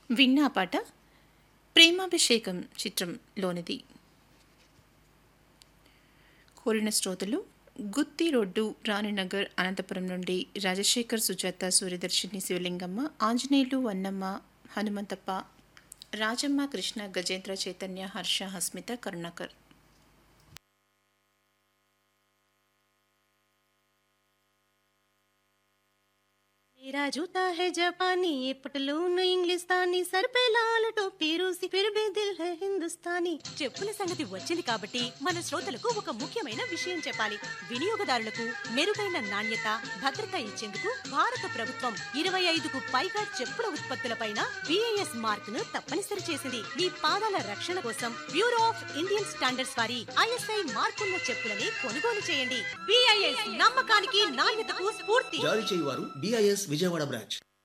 విన్నా పాట ప్రేమాభిషేకం చిత్రంలోనిది కోరిన శ్రోతలు గుత్తి రోడ్డు రాణినగర్ అనంతపురం నుండి రాజశేఖర్ సుజాత సూర్యదర్శిని శివలింగమ్మ ఆంజనేయులు వన్నమ్మ హనుమంతప్ప రాజమ్మ కృష్ణ గజేంద్ర చైతన్య హర్ష హస్మిత కరుణాకర్ मेरा जूता है जापानी ये पटलून इंग्लिस्तानी सर पे लाल टोपी रूसी फिर भी दिल है हिंदुस्तानी చెప్పుల సంగతి వచ్చింది కాబట్టి మన శ్రోతలకు ఒక ముఖ్యమైన విషయం చెప్పాలి వినియోగదారులకు మెరుగైన నాణ్యత భద్రత ఇచ్చేందుకు భారత ప్రభుత్వం ఇరవై ఐదుకు పైగా చెప్పుల ఉత్పత్తులపైన బిఐఎస్ మార్క్ ను తప్పనిసరి చేసింది మీ పాదాల రక్షణ కోసం బ్యూరో ఆఫ్ ఇండియన్ స్టాండర్డ్స్ వారి ఐఎస్ఐ మార్కున్న చెప్పులని కొనుగోలు చేయండి బిఐఎస్ నమ్మకానికి నాణ్యతకు స్ఫూర్తి జారీ చేయువారు డిఐఎస్ విజయవాడ బ్రాంచ్